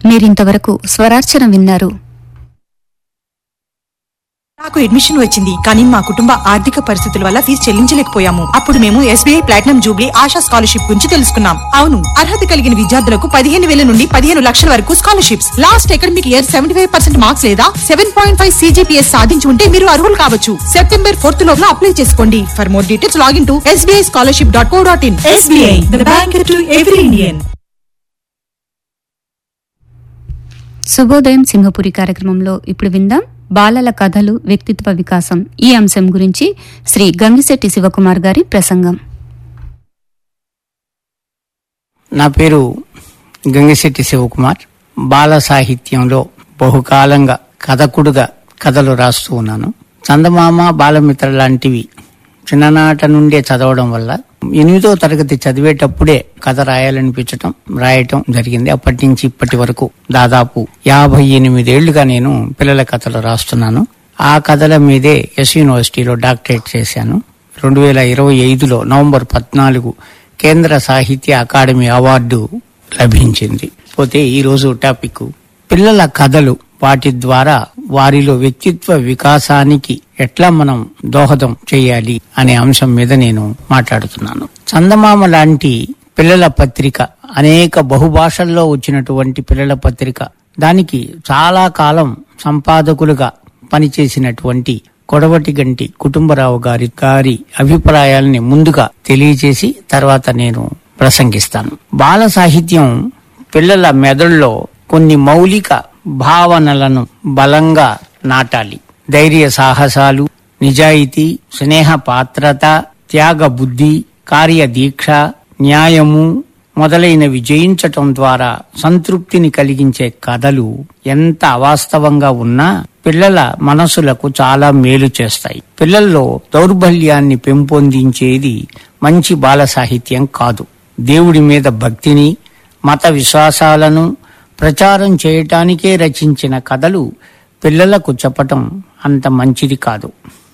మీరింతవరకు స్వరార్చన విన్నారు నాకు అడ్మిషన్ వచ్చింది కానీ మా కుటుంబ ఆర్థిక పరిస్థితుల వల్ల ఫీజు చెల్లించలేకపోయాము అప్పుడు మేము SBI platinum jubilee Asha scholarship గురించి తెలుసుకున్నాం అవును అర్హత కలిగిన విద్యార్థులకు పదిహేను వేల నుండి పదిహేను లక్షల వరకు scholarships last academic year seventy five percent marks లేదా సెవెన్ పాయింట్ ఫైవ్ సీజీపీఎస్ సాధించి ఉంటే మీరు అర్హులు కావచ్చు సెప్టెంబర్ ఫోర్త్ లోపల అప్లై చేసుకోండి for more details login to SBI scholarship dot co dot in SBI bank to every Indian శుభోదయం సింహపురి కార్యక్రమంలో ఇప్పుడు విందాం బాలల కథలు వ్యక్తిత్వ వికాసం ఈ అంశం గురించి శ్రీ గంగిశెట్టి శివకుమార్ గారి ప్రసంగం నా పేరు గంగిశెట్టి శివకుమార్ బాల సాహిత్యంలో బహుకాలంగా కథకుడుగా కథలు రాస్తూ ఉన్నాను చందమామ బాలమిత్ర లాంటివి చిన్ననాట నుండే చదవడం వల్ల ఎనిమిదో తరగతి చదివేటప్పుడే కథ రాయాలనిపించటం రాయటం జరిగింది అప్పటి నుంచి ఇప్పటి వరకు దాదాపు యాభై ఎనిమిదేళ్లుగా నేను పిల్లల కథలు రాస్తున్నాను ఆ కథల మీదే ఎస్ యూనివర్సిటీలో డాక్టరేట్ చేశాను రెండు వేల ఇరవై ఐదులో నవంబర్ పద్నాలుగు కేంద్ర సాహిత్య అకాడమీ అవార్డు లభించింది పోతే ఈ రోజు టాపిక్ పిల్లల కథలు వాటి ద్వారా వారిలో వ్యక్తిత్వ వికాసానికి ఎట్లా మనం దోహదం చేయాలి అనే అంశం మీద నేను మాట్లాడుతున్నాను చందమామ లాంటి పిల్లల పత్రిక అనేక బహుభాషల్లో వచ్చినటువంటి పిల్లల పత్రిక దానికి చాలా కాలం సంపాదకులుగా పనిచేసినటువంటి కొడవటి గంటి కుటుంబరావు గారి గారి అభిప్రాయాలని ముందుగా తెలియజేసి తర్వాత నేను ప్రసంగిస్తాను బాల సాహిత్యం పిల్లల మెదడులో కొన్ని మౌలిక భావనలను బలంగా నాటాలి ధైర్య సాహసాలు నిజాయితీ స్నేహ పాత్రత త్యాగ బుద్ధి కార్యదీక్ష న్యాయము మొదలైనవి జయించటం ద్వారా సంతృప్తిని కలిగించే కథలు ఎంత అవాస్తవంగా ఉన్నా పిల్లల మనసులకు చాలా మేలు చేస్తాయి పిల్లల్లో దౌర్బల్యాన్ని పెంపొందించేది మంచి బాల సాహిత్యం కాదు దేవుడి మీద భక్తిని మత విశ్వాసాలను ప్రచారం చేయటానికే రచించిన కథలు పిల్లలకు చెప్పటం అంత మంచిది కాదు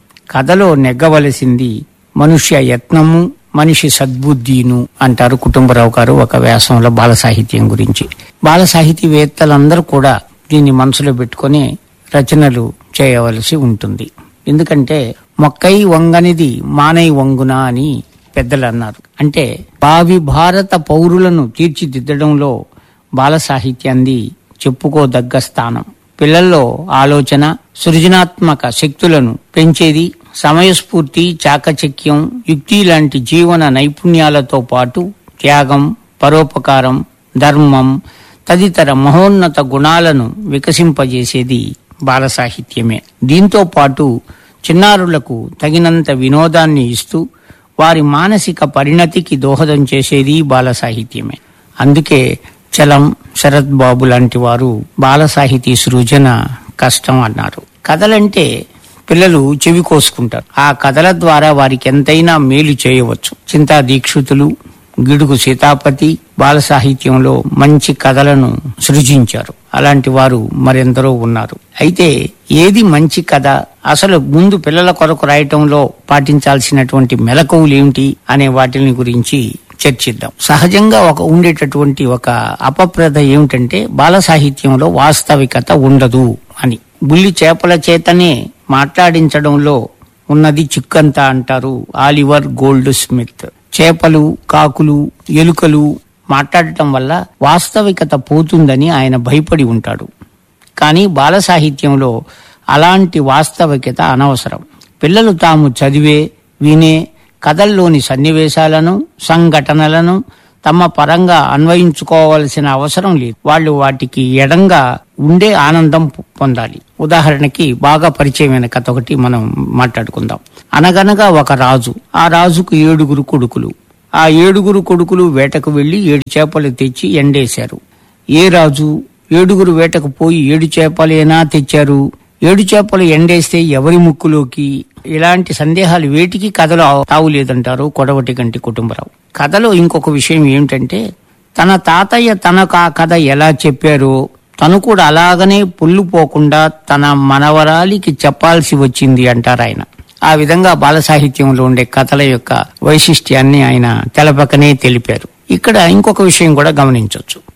కథలో నెగ్గవలసింది మనుష్య యత్నము మనిషి సద్బుద్ధిను అంటారు కుటుంబరావు గారు ఒక వ్యాసంలో బాల సాహిత్యం గురించి బాల సాహితీవేత్తలందరూ కూడా దీన్ని మనసులో పెట్టుకొని రచనలు చేయవలసి ఉంటుంది ఎందుకంటే మొక్కై వంగనిది మానై వంగున అని పెద్దలు అన్నారు అంటే భావి భారత పౌరులను తీర్చిదిద్దడంలో బాల సాహిత్యాన్ని చెప్పుకోదగ్గ స్థానం పిల్లల్లో ఆలోచన సృజనాత్మక శక్తులను పెంచేది సమయస్ఫూర్తి చాకచక్యం యుక్తి లాంటి జీవన నైపుణ్యాలతో పాటు త్యాగం పరోపకారం ధర్మం తదితర మహోన్నత గుణాలను వికసింపజేసేది బాల సాహిత్యమే దీంతో పాటు చిన్నారులకు తగినంత వినోదాన్ని ఇస్తూ వారి మానసిక పరిణతికి దోహదం చేసేది బాల సాహిత్యమే అందుకే చలం శరత్ బాబు లాంటి వారు బాల సాహితీ సృజన కష్టం అన్నారు కథలంటే పిల్లలు చెవి కోసుకుంటారు ఆ కథల ద్వారా వారికి ఎంతైనా మేలు చేయవచ్చు చింతా దీక్షితులు గిడుగు సీతాపతి బాల సాహిత్యంలో మంచి కథలను సృజించారు అలాంటి వారు మరెందరో ఉన్నారు అయితే ఏది మంచి కథ అసలు ముందు పిల్లల కొరకు రాయటంలో పాటించాల్సినటువంటి మెలకువలు ఏమిటి అనే వాటిని గురించి చర్చిద్దాం సహజంగా ఒక ఉండేటటువంటి ఒక అపప్రద ఏమిటంటే బాల సాహిత్యంలో వాస్తవికత ఉండదు అని బుల్లి చేపల చేతనే మాట్లాడించడంలో ఉన్నది చిక్కంతా అంటారు ఆలివర్ గోల్డ్ స్మిత్ చేపలు కాకులు ఎలుకలు మాట్లాడటం వల్ల వాస్తవికత పోతుందని ఆయన భయపడి ఉంటాడు కానీ బాల సాహిత్యంలో అలాంటి వాస్తవికత అనవసరం పిల్లలు తాము చదివే వినే కథల్లోని సన్నివేశాలను సంఘటనలను తమ పరంగా అన్వయించుకోవాల్సిన అవసరం లేదు వాళ్ళు వాటికి ఎడంగా ఉండే ఆనందం పొ- పొందాలి ఉదాహరణకి బాగా పరిచయమైన కథ ఒకటి మనం మాట్లాడుకుందాం అనగనగా ఒక రాజు ఆ రాజుకు ఏడుగురు కొడుకులు ఆ ఏడుగురు కొడుకులు వేటకు వెళ్లి ఏడు చేపలు తెచ్చి ఎండేశారు ఏ రాజు ఏడుగురు వేటకు పోయి ఏడు చేపలేనా తెచ్చారు ఏడు చేపలు ఎండేస్తే ఎవరి ముక్కులోకి ఇలాంటి సందేహాలు వేటికి కథలో తావులేదంటారు కొడవటి గంటి కుటుంబరావు కథలో ఇంకొక విషయం ఏమిటంటే తన తాతయ్య తనకు ఆ కథ ఎలా చెప్పారో తను కూడా అలాగనే పుల్లు పోకుండా తన మనవరాలికి చెప్పాల్సి వచ్చింది అంటారు ఆయన ఆ విధంగా బాల సాహిత్యంలో ఉండే కథల యొక్క వైశిష్ట్యాన్ని ఆయన తెలపకనే తెలిపారు ఇక్కడ ఇంకొక విషయం కూడా గమనించవచ్చు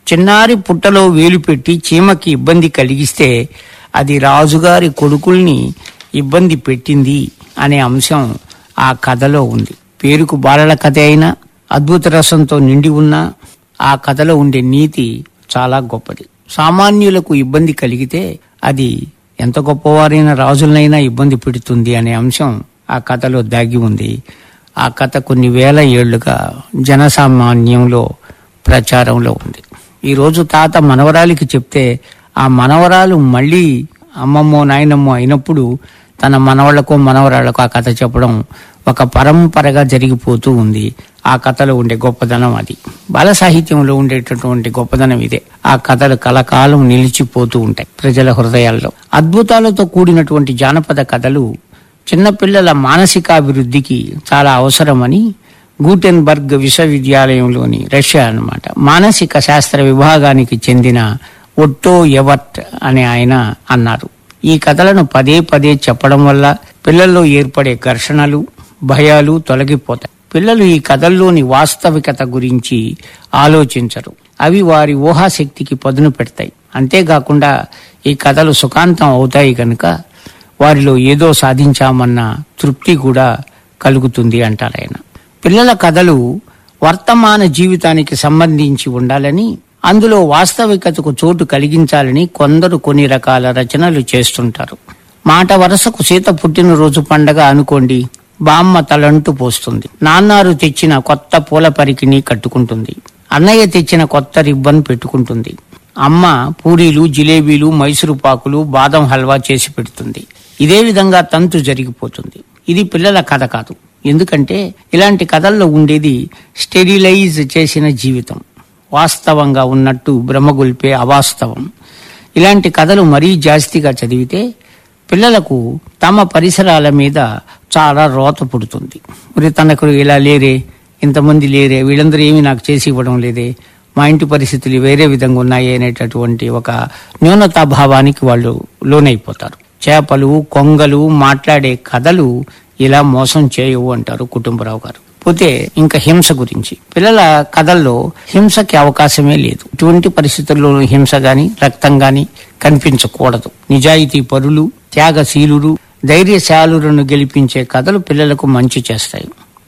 చిన్నారి పుట్టలో వేలు పెట్టి చీమకి ఇబ్బంది కలిగిస్తే అది రాజుగారి కొడుకుల్ని ఇబ్బంది పెట్టింది అనే అంశం ఆ కథలో ఉంది పేరుకు బాలల కథ అయినా అద్భుత రసంతో నిండి ఉన్న ఆ కథలో ఉండే నీతి చాలా గొప్పది సామాన్యులకు ఇబ్బంది కలిగితే అది ఎంత గొప్పవారైన రాజులనైనా ఇబ్బంది పెడుతుంది అనే అంశం ఆ కథలో దాగి ఉంది ఆ కథ కొన్ని వేల ఏళ్లుగా జనసామాన్యంలో ప్రచారంలో ఉంది ఈ రోజు తాత మనవరాలికి చెప్తే ఆ మనవరాలు మళ్ళీ అమ్మమ్మో నాయనమ్మో అయినప్పుడు తన మనవళ్లకు మనవరాళ్లకు ఆ కథ చెప్పడం ఒక పరంపరగా జరిగిపోతూ ఉంది ఆ కథలో ఉండే గొప్పదనం అది బాల సాహిత్యంలో ఉండేటటువంటి గొప్పదనం ఇదే ఆ కథలు కలకాలం నిలిచిపోతూ ఉంటాయి ప్రజల హృదయాల్లో అద్భుతాలతో కూడినటువంటి జానపద కథలు చిన్నపిల్లల మానసికాభివృద్ధికి చాలా అవసరమని గూటెన్బర్గ్ విశ్వవిద్యాలయంలోని రష్యా అన్నమాట మానసిక శాస్త్ర విభాగానికి చెందిన ఒట్టో ఎవర్ట్ అనే ఆయన అన్నారు ఈ కథలను పదే పదే చెప్పడం వల్ల పిల్లల్లో ఏర్పడే ఘర్షణలు భయాలు తొలగిపోతాయి పిల్లలు ఈ కథల్లోని వాస్తవికత గురించి ఆలోచించరు అవి వారి ఊహాశక్తికి పదును పెడతాయి అంతేకాకుండా ఈ కథలు సుఖాంతం అవుతాయి కనుక వారిలో ఏదో సాధించామన్న తృప్తి కూడా కలుగుతుంది అంటారు ఆయన పిల్లల కథలు వర్తమాన జీవితానికి సంబంధించి ఉండాలని అందులో వాస్తవికతకు చోటు కలిగించాలని కొందరు కొన్ని రకాల రచనలు చేస్తుంటారు మాట వరసకు సీత పుట్టినరోజు పండగ అనుకోండి బామ్మ తలంటు పోస్తుంది నాన్నారు తెచ్చిన కొత్త పూల పరికిని కట్టుకుంటుంది అన్నయ్య తెచ్చిన కొత్త రిబ్బన్ పెట్టుకుంటుంది అమ్మ పూరీలు జిలేబీలు మైసూరు పాకులు బాదం హల్వా చేసి పెడుతుంది ఇదే విధంగా తంతు జరిగిపోతుంది ఇది పిల్లల కథ కాదు ఎందుకంటే ఇలాంటి కథల్లో ఉండేది స్టెరిలైజ్ చేసిన జీవితం వాస్తవంగా ఉన్నట్టు భ్రమగొల్పే అవాస్తవం ఇలాంటి కథలు మరీ జాస్తిగా చదివితే పిల్లలకు తమ పరిసరాల మీద చాలా రోత పుడుతుంది మరి తనకు ఇలా లేరే ఇంతమంది లేరే వీళ్ళందరూ ఏమి నాకు చేసి ఇవ్వడం లేదే మా ఇంటి పరిస్థితులు వేరే విధంగా ఉన్నాయి అనేటటువంటి ఒక న్యూనతాభావానికి వాళ్ళు లోనైపోతారు చేపలు కొంగలు మాట్లాడే కథలు ఇలా మోసం చేయవు అంటారు కుటుంబరావు గారు పోతే ఇంకా హింస గురించి పిల్లల కథల్లో హింసకి అవకాశమే లేదు ఇటువంటి పరిస్థితుల్లోనూ హింస గాని రక్తం గాని కనిపించకూడదు నిజాయితీ పరులు త్యాగశీలురు ధైర్యశాలులను గెలిపించే కథలు పిల్లలకు మంచి చేస్తాయి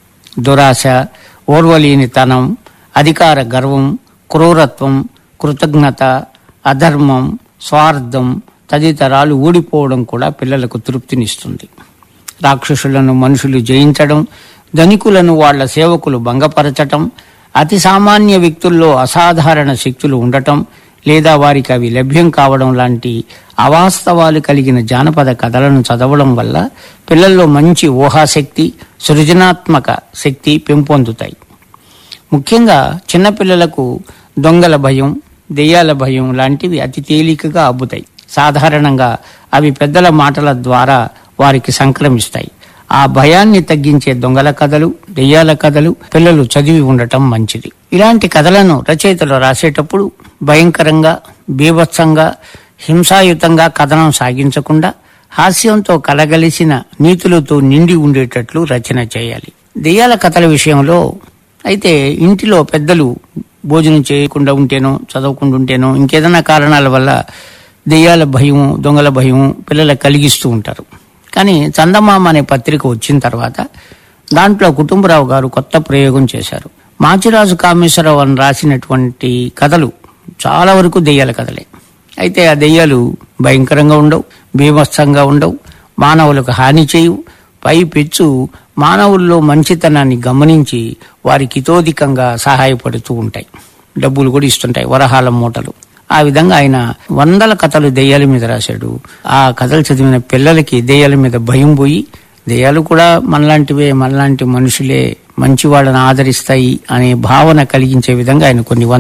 దురాశ ఓర్వలేనితనం అధికార గర్వం క్రూరత్వం కృతజ్ఞత అధర్మం స్వార్థం తదితరాలు ఊడిపోవడం కూడా పిల్లలకు తృప్తినిస్తుంది రాక్షసులను మనుషులు జయించడం ధనికులను వాళ్ళ సేవకులు భంగపరచటం అతి సామాన్య వ్యక్తుల్లో అసాధారణ శక్తులు ఉండటం లేదా వారికి అవి లభ్యం కావడం లాంటి అవాస్తవాలు కలిగిన జానపద కథలను చదవడం వల్ల పిల్లల్లో మంచి ఊహాశక్తి సృజనాత్మక శక్తి పెంపొందుతాయి ముఖ్యంగా చిన్నపిల్లలకు దొంగల భయం దెయ్యాల భయం లాంటివి అతి తేలికగా అబ్బుతాయి సాధారణంగా అవి పెద్దల మాటల ద్వారా వారికి సంక్రమిస్తాయి ఆ భయాన్ని తగ్గించే దొంగల కథలు దెయ్యాల కథలు పిల్లలు చదివి ఉండటం మంచిది ఇలాంటి కథలను రచయితలు రాసేటప్పుడు భయంకరంగా బీభత్సంగా హింసాయుతంగా కథనం సాగించకుండా హాస్యంతో కలగలిసిన నీతులతో నిండి ఉండేటట్లు రచన చేయాలి దెయ్యాల కథల విషయంలో అయితే ఇంటిలో పెద్దలు భోజనం చేయకుండా ఉంటేనో చదవకుండా ఉంటేనో ఇంకేదైనా కారణాల వల్ల దెయ్యాల భయం దొంగల భయం పిల్లలకు కలిగిస్తూ ఉంటారు కానీ చందమామ అనే పత్రిక వచ్చిన తర్వాత దాంట్లో కుటుంబరావు గారు కొత్త ప్రయోగం చేశారు మాచిరాజు కామేశ్వరరావు అని రాసినటువంటి కథలు చాలా వరకు దెయ్యాల కథలే అయితే ఆ దెయ్యాలు భయంకరంగా ఉండవు బీభత్సంగా ఉండవు మానవులకు హాని చేయవు పై పెచ్చు మానవుల్లో మంచితనాన్ని గమనించి వారికి ఇతోధికంగా సహాయపడుతూ ఉంటాయి డబ్బులు కూడా ఇస్తుంటాయి వరహాల మూటలు ఆ విధంగా ఆయన వందల కథలు దెయ్యాల మీద రాశాడు ఆ కథలు చదివిన పిల్లలకి దెయ్యాల మీద భయం పోయి దెయ్యాలు కూడా మనలాంటివే మనలాంటి మనుషులే మంచి వాళ్ళని ఆదరిస్తాయి అనే భావన కలిగించే విధంగా ఆయన కొన్ని